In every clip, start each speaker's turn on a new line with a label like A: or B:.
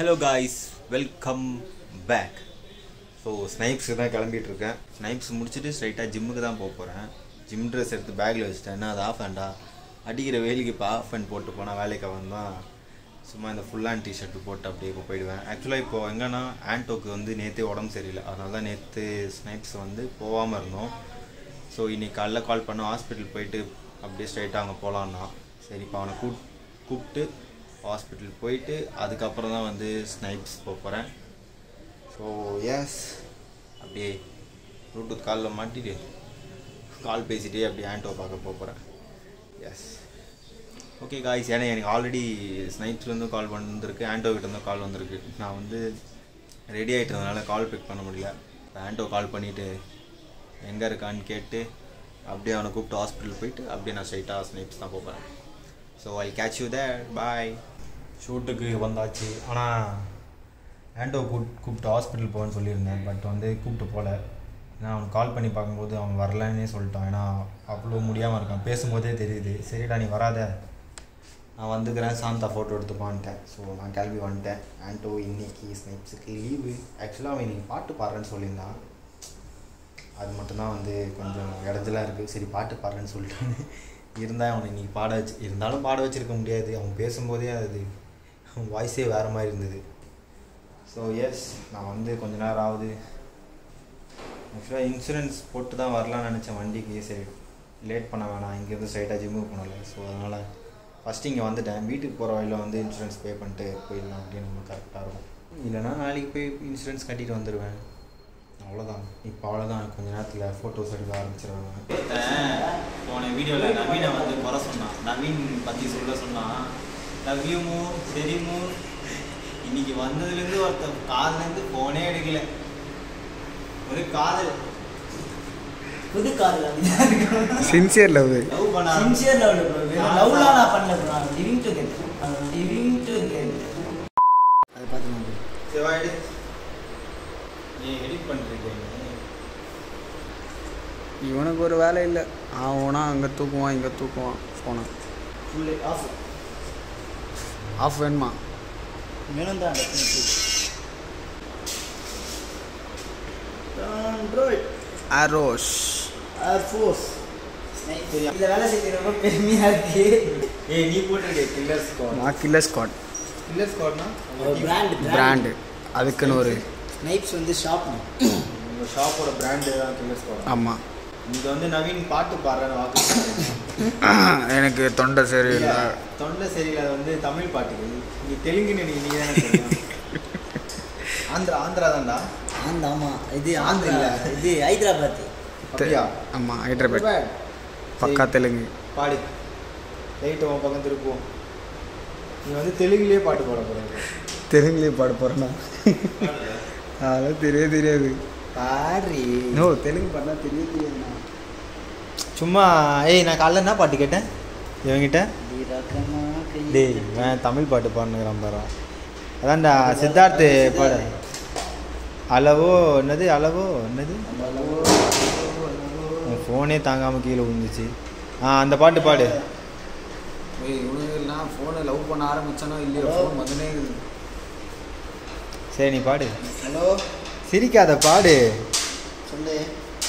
A: Hello guys welcome back so ஸ்னைப்ஸுக்கு தான் கிளம்பிட்டு இருக்கேன் ஸ்னைப்ஸ் முடிச்சுட்டு ஸ்ட்ரைட்டாக ஜிம்முக்கு தான் போக போகிறேன் ஜிம் ட்ரெஸ் எடுத்து பேக்கில் வச்சுட்டேன் என்ன அது ஆஃப் ஹேண்டா அடிக்கிற வெயிலுக்கு இப்போ ஆஃப் ஹேண்ட் போட்டு போனால் வேலைக்கு வந்தான் சும்மா இந்த ஃபுல் ஹேண்ட் டிஷர்ட் போட்டு அப்படியே இப்போ போயிடுவேன் ஆக்சுவலாக இப்போ எங்கன்னா ஆன்டோக்கு வந்து நேற்றே உடம்பு சரியில்லை அதனால தான் நேற்று ஸ்னைப்ஸ் வந்து போகாமல் இருந்தோம் ஸோ இன்னைக்கு காலைல கால் பண்ண ஹாஸ்பிட்டல் போயிட்டு அப்படியே ஸ்ட்ரைட்டாக அங்கே போகலான்னா சரி இப்போ அவனை கூப் கூப்பிட்டு ஹாஸ்பிட்டல் போயிட்டு அதுக்கப்புறம் தான் வந்து ஸ்னைப்ஸ் போக போகிறேன் ஸோ எஸ் அப்படியே ப்ளூடூத் காலில் மாட்டிட்டு கால் பேசிட்டே அப்படியே ஆண்டோ பார்க்க போக போகிறேன் எஸ் ஓகே காய்ஸ் ஏன்னா எனக்கு ஆல்ரெடி ஸ்னைப்ஸ்லேருந்து கால் வந்திருக்கு ஆண்டோ கிட்டேருந்து கால் வந்திருக்கு நான் வந்து ரெடி ஆகிட்டதுனால கால் பிக் பண்ண முடியல இப்போ ஆண்டோ கால் பண்ணிவிட்டு எங்கே இருக்கான்னு கேட்டு அப்படியே அவனை கூப்பிட்டு ஹாஸ்பிட்டல் போயிட்டு அப்படியே நான் ஸ்ட்ரைட்டாக ஸ்னைப்ஸ் தான் போகிறேன் so I catch you there bye ஷூட்டுக்கு வந்தாச்சு ஆனால் ஆண்டோ கூப் கூப்பிட்டு ஹாஸ்பிட்டல் போகணும்னு சொல்லியிருந்தேன் பட் வந்து கூப்பிட்டு போகல ஏன்னா அவனுக்கு கால் பண்ணி பார்க்கும்போது அவன் வரலன்னே சொல்லிட்டான் ஏன்னா அவ்வளோ முடியாமல் இருக்கான் பேசும்போதே தெரியுது சரிடா நீ வராத நான் வந்துக்கிறேன் சாந்தா ஃபோட்டோ எடுத்துப்பான்ட்டேன் ஸோ நான் கிளம்பி வந்துட்டேன் ஆண்டோ இன்னைக்கு ஸ்னைப்ஸுக்கு லீவு ஆக்சுவலாக அவன் இன்னைக்கு பாட்டு பாடுறேன்னு சொல்லியிருந்தான் அது மட்டும்தான் வந்து கொஞ்சம் இடத்துல இருக்குது சரி பாட்டு பாடுறேன்னு சொல்லிட்டான்னு இருந்தால் அவனை இன்னைக்கு பாட வச்சு இருந்தாலும் பாட வச்சிருக்க முடியாது அவன் பேசும்போதே அது அவன் வாய்ஸே வேறு மாதிரி இருந்தது ஸோ எஸ் நான் வந்து கொஞ்ச நேரம் ஆகுது ஆக்சுவலாக இன்சூரன்ஸ் போட்டு தான் வரலாம்னு நினச்சேன் வண்டிக்கு சரி லேட் பண்ண வேணாம் இங்கேருந்து ஸ்ட்ரைட்டாக ஜிம்முக்கு போனல ஸோ அதனால் ஃபஸ்ட்டு இங்கே வந்துட்டேன் வீட்டுக்கு போகிற வழியில் வந்து இன்சூரன்ஸ் பே பண்ணிட்டு போயிடலாம் அப்படின்னு நம்ம கரெக்டாக இருக்கும் இல்லைனா நாளைக்கு போய் இன்சூரன்ஸ் கட்டிட்டு வந்துடுவேன் அவ்வளோதான் இப்போ அவ்வளோதான் கொஞ்ச நேரத்தில் ஃபோட்டோஸ் எடுக்க ஆரம்பிச்சிருவாங்க போன வீடியோவில் நவீனை வந்து குறை சொன்னான் நவீன் பற்றி சொல்ல சொன்னான் லவ் யூ மூ சரி மூ இன்னைக்கு வந்ததுலேருந்து ஒருத்தன் காதுலேருந்து ஃபோனே எடுக்கல ஒரு காதல்
B: புது காதல் அப்படிதான் இருக்கும்
C: சின்சியர் லவ்
A: லவ் பண்ண
B: சின்சியர் லவ் லவ்லாம் நான் பண்ணல bro living together living together அதை பார்த்து நான்
A: செவ்வாயிடு நீ எடிட் பண்ணிருக்கீங்க
C: இவனுக்கு ஒரு வேலை இல்லை அவனா அங்கே தூக்குவான் இங்கே தூக்குவான் ஃபோனை
B: ஃபுல்லு ஆஃப்
C: ஆஃப் வேணுமா
B: வேணும் தான் ஆண்ட்ராய்ட்
C: ஆரோஸ்
B: ஏர் ஃபோர்ஸ் இதில் வேலை செய்யறது ரொம்ப பெருமையாக இருக்கு
A: ஏய் நீ போட்டிருக்கே கில்லர் ஸ்குவாட்
C: நான் கில்லர் ஸ்காட்
A: கில்லர் ஸ்குவாட்னா
B: ஒரு பிராண்ட்
C: பிராண்டு அதுக்குன்னு ஒரு
B: நைப்ஸ் வந்து ஷாப்
A: உங்கள் ஷாப்போட பிராண்டு தான் கில்லர் ஸ்குவாட்
C: ஆமாம்
A: இங்கே வந்து நவீன் பாட்டு பாடுறேன்னு வாக்கு சொன்னாரு.
C: எனக்கு தொண்டை சரியில்லை
A: தொண்டை சரியில்லை அது வந்து தமிழ் பாட்டுக்கு நீ தெலுங்குன்னு நீ நீ தானே தெரியும் ஆந்திரா ஆந்திரா தான்டா
B: ஆந்த ஆமாம் இது
A: ஆந்திரா
B: ஆந்திரா
A: இல்ல.
B: இது ஹைதராபாத்
A: அப்படியா
C: ஆமாம் ஹைதராபாத்
A: Hyderabad.
C: பக்கா
A: சரி,
C: தெலுங்கு
A: பாடு லைட்டு உன் பக்கம் திருப்புவோம் நீ வந்து தெலுங்குலேயே பாட்டு பாட போகிறேன்
C: தெலுங்குலேயே பாட போகிறேன்னா அதெல்லாம் தெரியவே தெரியாது
A: பாடுறி
C: நோ தெலுங்கு பாட்டா தெரியவே தெரியாதுண்ணா
A: சும்மா ஏய் நான் காலைல என்ன பாட்டு கேட்டேன் இவங்கிட்ட
B: வீரக்கமா கை
A: டேய் இவன் தமிழ் பாட்டு பாடுனுங்கிறான் பாரு அதான்டா சித்தார்த்து பாடு அளவோ என்னது அளவோ என்னது என் ஃபோனே தாங்காமல் கீழே விழுந்துச்சு ஆ அந்த பாட்டு பாடு
C: ஏய் இவனுங்கெல்லாம் ஃபோனை லவ் பண்ண ஆரம்பிச்சானோ இல்லையோ ஃபோன் வந்துனே இருக்குது
A: சரி நீ பாடு
B: ஹலோ
A: சிரிக்காத பாடு
B: சொல்லு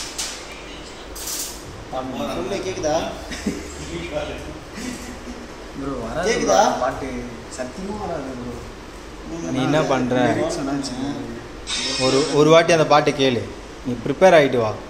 B: சொல்லு கேக்குதா
C: ப்ரோ
B: கேக்குதா?
C: வராது பாட்டு சத்தியமாக வராது ப்ரோ
A: நீ என்ன பண்ற
C: சொன்னாச்சு
A: ஒரு ஒரு வாட்டி அந்த பாட்டு கேளு நீ ப்ரிப்பேர் ஆகிட்டு வா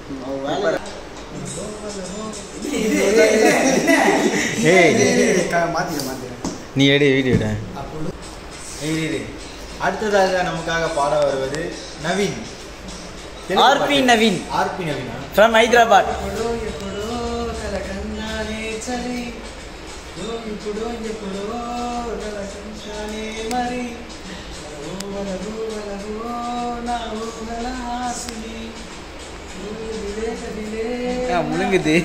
A: ஏய்
C: மாற்றிக்கிறேன் மாற்றிக்கிறேன்
A: நீ எடு வீடியோ எடு ஏய் இரு, இரு. அடுத்ததாக நமக்காக பாட வருவது நவீன் தெலுங்கு
B: ஆர்பி
A: பாட்டு.
B: நவீன்
A: ஆர்பி நவீனா
B: ఫ్రమ్ హైదరాబాద్
C: முழுங்குது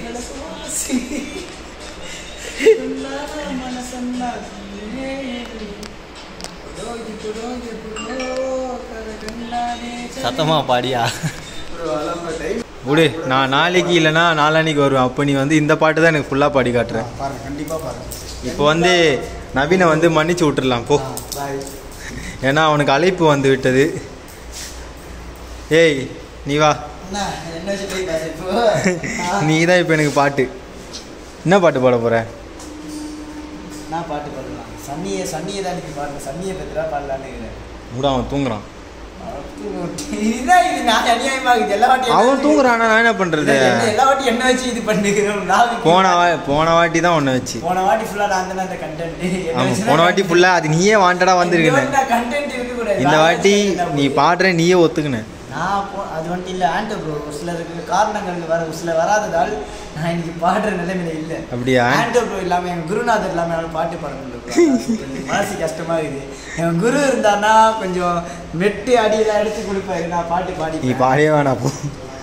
A: சத்தமா பாடியா விடு நான் நாளைக்கு இல்லைன்னா நாளான்னைக்கு வருவேன் அப்போ நீ வந்து இந்த பாட்டு தான் எனக்கு ஃபுல்லாக பாடி காட்டுறேன்
C: பாருங்க கண்டிப்பாக பாருங்க
A: இப்போ வந்து நவீனை வந்து மன்னிச்சு விட்டுறலாம் போ
C: பாய்
A: ஏன்னா அவனுக்கு அழைப்பு வந்து விட்டது ஏய் நீ வா
B: என்ன என்ன வச்சு போய் பேச இப்போ
A: நீ தான் இப்போ எனக்கு பாட்டு என்ன பாட்டு பாட போற
B: நான் பாட்டு பாடலாம் சன்னியை சன்னியை தான் இன்னைக்கு பாடுறேன் சன்னியை பத்திரா பாடலான்னு இருக்கிறேன்
A: கூட அவன் தூங்குறான்
B: இதுதான் இது நான் அநியாயமா இருக்குது எல்லா வாட்டியும்
A: அவன் தூங்குறானா நான் என்ன பண்றது
B: என்ன- எல்லா வாட்டியும் என்ன வச்சு இது பண்ணுகிறோம் நான்
A: போன வா போன வாட்டி தான் ஒன்று வச்சு
B: போன வாட்டி ஃபுல்லா நான் தானே அந்த கண்டென்ட்
A: ஆமாம் போன வாட்டி ஃபுல்லாக அது நீயே வாண்டடா வந்திருக்குன்னு
B: கண்டென்ட் இருக்க கூடாது
A: இந்த வாட்டி நீ பாடுற நீயே ஒத்துக்குன
B: நான் போ அது வந்துட்டு இல்லை ஆண்டோ ப்ரோ ஒரு சிலருக்கு காரணங்களுக்கு வர ஒரு சில வராததால் நான் இன்னைக்கு பாடுற நிலைமையில இல்லை
A: அப்படியா
B: ஆண்டோ ப்ரோ இல்லாமல் என் குருநாதர் இல்லாமல் என்னால் பாட்டு பாட முடியல bro. கொஞ்சம் மனசு கஷ்டமா இருக்குது என் குரு இருந்தான்னா கொஞ்சம் மெட்டு அடியெல்லாம் எடுத்து கொடுப்பாரு நான் பாட்டு பாடி
A: நீ பாடவே வேணாம் போ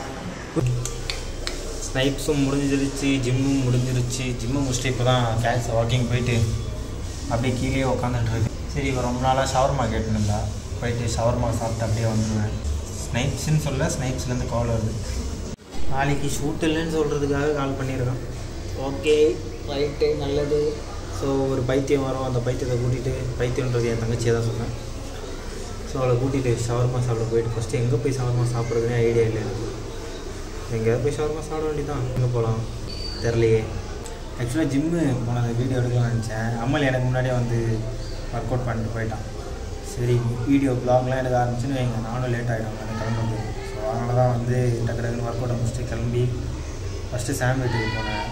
A: ஸ்னைப்ஸும் முடிஞ்சிருச்சு ஜிம்மும் முடிஞ்சிருச்சு ஜிம்மு முடிச்சுட்டு இப்போ தான் கேல்ஸ் வாக்கிங் போயிட்டு அப்படியே கீழே உட்காந்துட்டு இருக்கு சரி இப்போ ரொம்ப நாளாக ஷவர்மா கேட்டுருந்தா போயிட்டு ஷவர்மா சாப்பிட்டு அப்படியே வந்துடுவேன் ஸ்னைப்ஸ்ன்னு சொல்ல ஸ்னைப்ஸ்லேருந்து கால் வருது நாளைக்கு ஷூட் இல்லைன்னு சொல்கிறதுக்காக கால் பண்ணியிருக்கான் ஓகே ரைட்டு நல்லது ஸோ ஒரு பைத்தியம் வரும் அந்த பைத்தியத்தை கூட்டிகிட்டு பைத்தியன்றது என் தங்கச்சியை தான் சொன்னேன் ஸோ அவளை கூட்டிகிட்டு ஷவர்மா சாப்பிட போயிட்டு ஃபஸ்ட்டு எங்கே போய் ஷவர்மா சாப்பிட்றதுனே ஐடியா இல்லை எனக்கு எங்கேயாவது போய் ஷவர்மா சாப்பிட வேண்டியதான் எங்கே போகலாம் தெரிலையே ஆக்சுவலாக ஜிம்மு போன வீடியோ எடுக்கலாம்னு நினச்சேன் அம்மல் எனக்கு முன்னாடியே வந்து ஒர்க் அவுட் பண்ணிட்டு போயிட்டான் சரி வீடியோ ப்ளாக்லாம் எடுக்க ஆரம்பிச்சுன்னு வைங்க நானும் லேட் ஆகிடும் எனக்கு கிளம்புறது ஸோ அதனால தான் வந்து டக்கு டக்குன்னு ஒர்க் அவுட்டை முடிச்சுட்டு கிளம்பி ஃபஸ்ட்டு சாம் வீட்டுக்கு போனேன்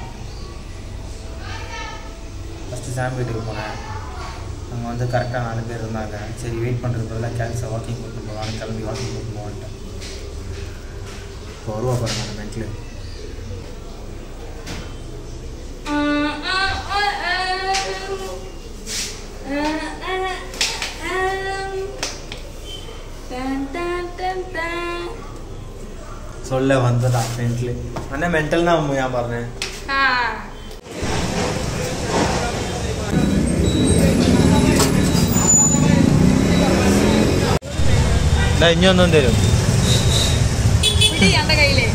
A: ஃபஸ்ட்டு சாம் வீட்டுக்கு போனேன் அங்கே வந்து கரெக்டாக நாலு பேர் இருந்தாங்க சரி வெயிட் பண்ணுறது பதிலாக கேன்சர் வாக்கிங் கூட்டு போகலான்னு கிளம்பி வாக்கிங் கூட்டு போவான்ட்டேன் இப்போ வருவா பாருங்க அந்த மென்ட்லு சொல்ல வந்ததா மென்ட்லு அண்ணா மென்டல்னா ஏன் பாருங்க ഇഞ്ഞൊന്നും തരും
D: എന്റെ കയ്യിലേ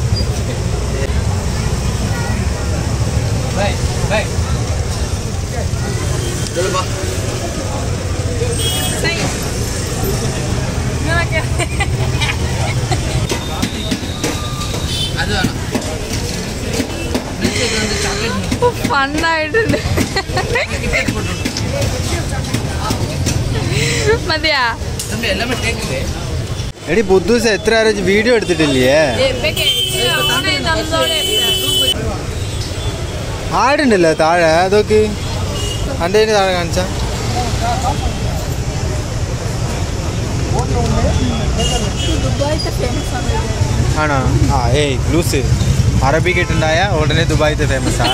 D: നിങ്ങളൊക്കെ ഫണ്ണായിട്ടുണ്ട് മതിയാ
A: എടി ബുദ്ധൂസ് എത്ര ആരും വീഡിയോ എടുത്തിട്ടില്ലേ ആടുണ്ടല്ലോ താഴെ അതൊക്കെ അൻ്റെ താഴെ കാണിച്ച ആണോ ആ ഏയ് ലൂസ് അറബിക്കിട്ടുണ്ടായ ഉടനെ ദുബായിത്തെ ഫേമസാ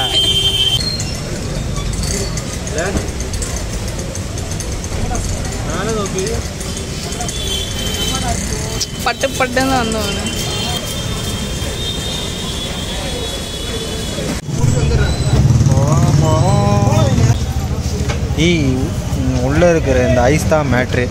A: നോക്കി
D: പട്ട് പട്ടെന്ന് വന്നു തോന്നുന്നു
A: ஈ உள்ளே இருக்கிற இந்த ஐஸ் தான் மேட்ரு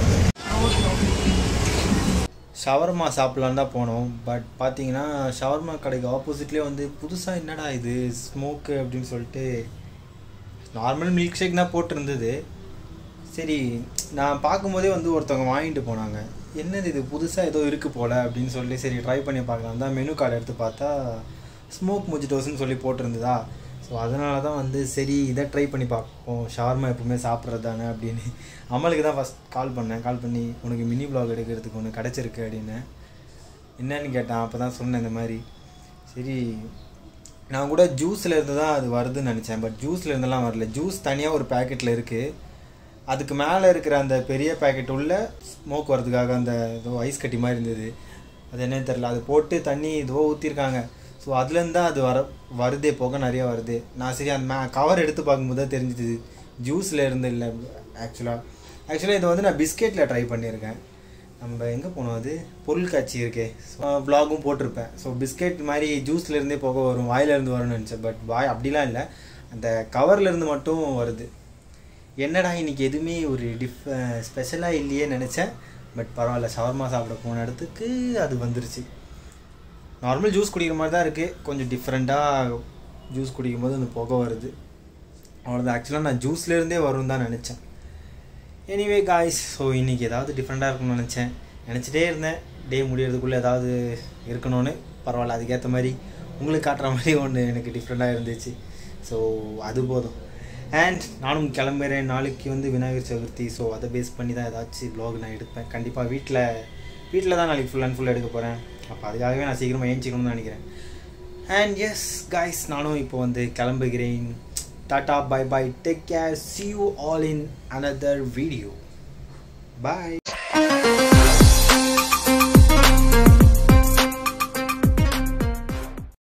A: ஷவர்மா சாப்பிட்லான்னு தான் போனோம் பட் பார்த்தீங்கன்னா ஷவர்மா கடைக்கு ஆப்போசிட்லேயே வந்து புதுசாக என்னடா இது ஸ்மோக்கு அப்படின்னு சொல்லிட்டு நார்மல் மில்க் ஷேக் தான் போட்டிருந்தது சரி நான் பார்க்கும்போதே வந்து ஒருத்தவங்க வாங்கிட்டு போனாங்க என்னது இது புதுசாக ஏதோ இருக்குது போல் அப்படின்னு சொல்லி சரி ட்ரை பண்ணி பார்க்கலாம் தான் மெனு கார்டு எடுத்து பார்த்தா ஸ்மோக் முஜிட்டோஸ்னு சொல்லி போட்டிருந்ததா ஸோ அதனால தான் வந்து சரி இதை ட்ரை பண்ணி பார்ப்போம் ஷவர்மா எப்பவுமே சாப்பிட்றது தானே அப்படின்னு அமலுக்கு தான் ஃபஸ்ட் கால் பண்ணேன் கால் பண்ணி உனக்கு மினி ப்ளாக் எடுக்கிறதுக்கு ஒன்று கிடச்சிருக்கு அப்படின்னு என்னன்னு கேட்டான் அப்போ தான் சொன்னேன் இந்த மாதிரி சரி நான் கூட ஜூஸில் இருந்து தான் அது வருதுன்னு நினச்சேன் பட் ஜூஸில் இருந்தெல்லாம் வரல ஜூஸ் தனியாக ஒரு பேக்கெட்டில் இருக்குது அதுக்கு மேலே இருக்கிற அந்த பெரிய பேக்கெட் உள்ள ஸ்மோக் வரதுக்காக அந்த ஏதோ ஐஸ் கட்டி மாதிரி இருந்தது அது என்னன்னு தெரில அது போட்டு தண்ணி இதுவோ ஊற்றிருக்காங்க ஸோ அதுலேருந்து தான் அது வர வருதே புகை நிறையா வருது நான் சரி அந்த மே கவர் எடுத்து பார்க்கும்போது தான் தெரிஞ்சுது ஜூஸில் இருந்து இல்லை ஆக்சுவலாக ஆக்சுவலாக இது வந்து நான் பிஸ்கெட்டில் ட்ரை பண்ணியிருக்கேன் நம்ம எங்கே போனோம் அது பொருட்காட்சி இருக்கே ஸோ வ்ளாகும் போட்டிருப்பேன் ஸோ பிஸ்கெட் மாதிரி ஜூஸ்ல இருந்தே புகை வரும் வாயிலேருந்து வரும்னு நினச்சேன் பட் வாய் அப்படிலாம் இல்லை அந்த கவர்லேருந்து மட்டும் வருது என்னடா இன்னைக்கு எதுவுமே ஒரு டிஃப் ஸ்பெஷலாக இல்லையே நினச்சேன் பட் பரவாயில்ல ஷவர்மா சாப்பிட போன இடத்துக்கு அது வந்துருச்சு நார்மல் ஜூஸ் குடிக்கிற மாதிரி தான் இருக்குது கொஞ்சம் டிஃப்ரெண்ட்டாக ஜூஸ் குடிக்கும்போது அந்த புகை வருது அவ்வளோதான் ஆக்சுவலாக நான் ஜூஸ்லேருந்தே வரும் தான் நினச்சேன் எனிவே காய்ஸ் ஸோ இன்றைக்கி ஏதாவது டிஃப்ரெண்ட்டாக இருக்கணும்னு நினச்சேன் நினச்சிட்டே இருந்தேன் டே முடியறதுக்குள்ளே ஏதாவது இருக்கணும்னு பரவாயில்ல அதுக்கேற்ற மாதிரி உங்களுக்கு காட்டுற மாதிரி ஒன்று எனக்கு டிஃப்ரெண்ட்டாக இருந்துச்சு ஸோ அது போதும் அண்ட் நானும் கிளம்புறேன் நாளைக்கு வந்து விநாயகர் சதுர்த்தி ஸோ அதை பேஸ் பண்ணி தான் ஏதாச்சும் vlog நான் எடுப்பேன் கண்டிப்பாக வீட்டில் வீட்டில் தான் நாளைக்கு ஃபுல் அண்ட் ஃபுல் எடுக்க போகிறேன் அப்போ அதுக்காகவே நான் சீக்கிரமாக ஏஞ்சிக்கணும்னு நினைக்கிறேன் அண்ட் எஸ் காய்ஸ் நானும் இப்போ வந்து கிளம்புகிறேன் tata bye bye take care see you all in another video bye